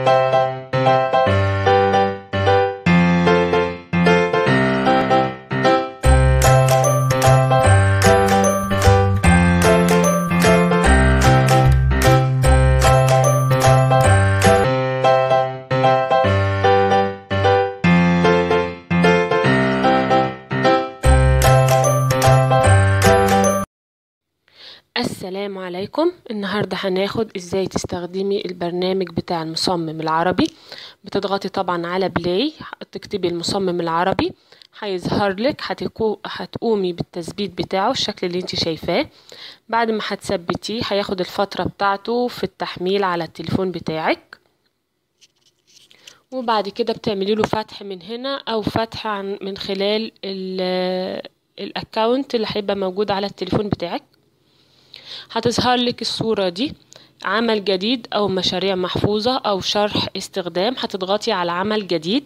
السلام عليكم النهاردة هناخد ازاي تستخدمي البرنامج بتاع المصمم العربي بتضغطي طبعا على بلاي تكتبي المصمم العربي هيظهر لك هتكو... هتقومي بالتثبيت بتاعه الشكل اللي انت شايفاه بعد ما هتثبتيه هياخد الفترة بتاعته في التحميل على التليفون بتاعك وبعد كده بتعملي له فتح من هنا او فتح عن من خلال الاكونت اللي هيبقى موجود على التليفون بتاعك هتظهر لك الصورة دي عمل جديد أو مشاريع محفوظة أو شرح استخدام هتضغطي على عمل جديد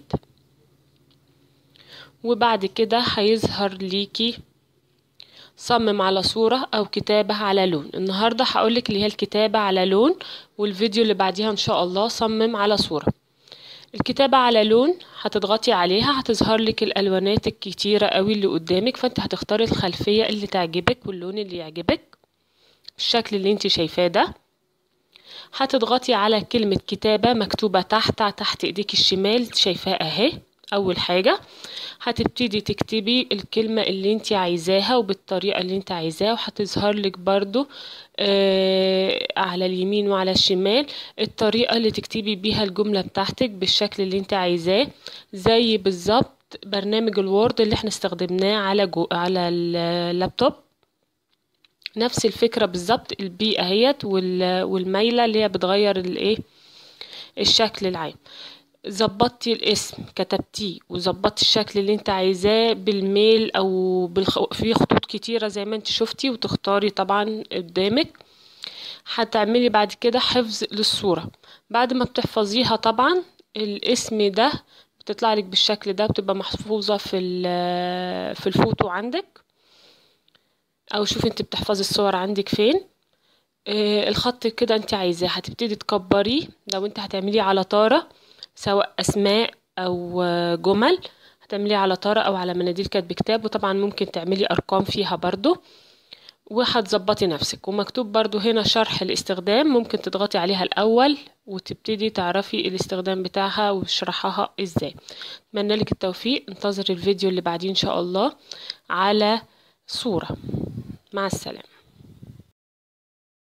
وبعد كده هيظهر ليكي صمم على صورة أو كتابة على لون النهاردة هقولك اللي هي الكتابة على لون والفيديو اللي بعديها إن شاء الله صمم على صورة الكتابة على لون هتضغطي عليها هتظهر لك الألوانات الكتيرة قوي اللي قدامك فانت هتختاري الخلفية اللي تعجبك واللون اللي يعجبك الشكل اللي انت شايفاه ده هتضغطي على كلمة كتابة مكتوبة تحت تحت ايديك الشمال شايفاها اهي اول حاجة هتبتدي تكتبي الكلمة اللي انت عايزاها وبالطريقة اللي انت عايزاها وهتظهر لك برضو آه على اليمين وعلى الشمال الطريقة اللي تكتبي بيها الجملة بتاعتك بالشكل اللي انت عايزاه زي بالظبط برنامج الوورد اللي احنا استخدمناه على جو على اللابتوب نفس الفكرة بالظبط البي اهيت والميلة اللي هي بتغير الايه الشكل العام ظبطتي الاسم كتبتيه وظبطتي الشكل اللي انت عايزاه بالميل او بالخ... في خطوط كتيرة زي ما انت شفتي وتختاري طبعا قدامك هتعملي بعد كده حفظ للصورة بعد ما بتحفظيها طبعا الاسم ده بتطلع لك بالشكل ده بتبقى محفوظة في في الفوتو عندك او شوفي انت بتحفظي الصور عندك فين آه الخط كده انت عايزاه هتبتدي تكبريه لو انت هتعمليه على طارة سواء اسماء او جمل هتعمليه على طارة او على مناديل كاتب كتاب وطبعا ممكن تعملي ارقام فيها برضو وهتظبطي نفسك ومكتوب برضو هنا شرح الاستخدام ممكن تضغطي عليها الاول وتبتدي تعرفي الاستخدام بتاعها وشرحها ازاي اتمنى لك التوفيق انتظر الفيديو اللي بعديه ان شاء الله على صورة مع السلامة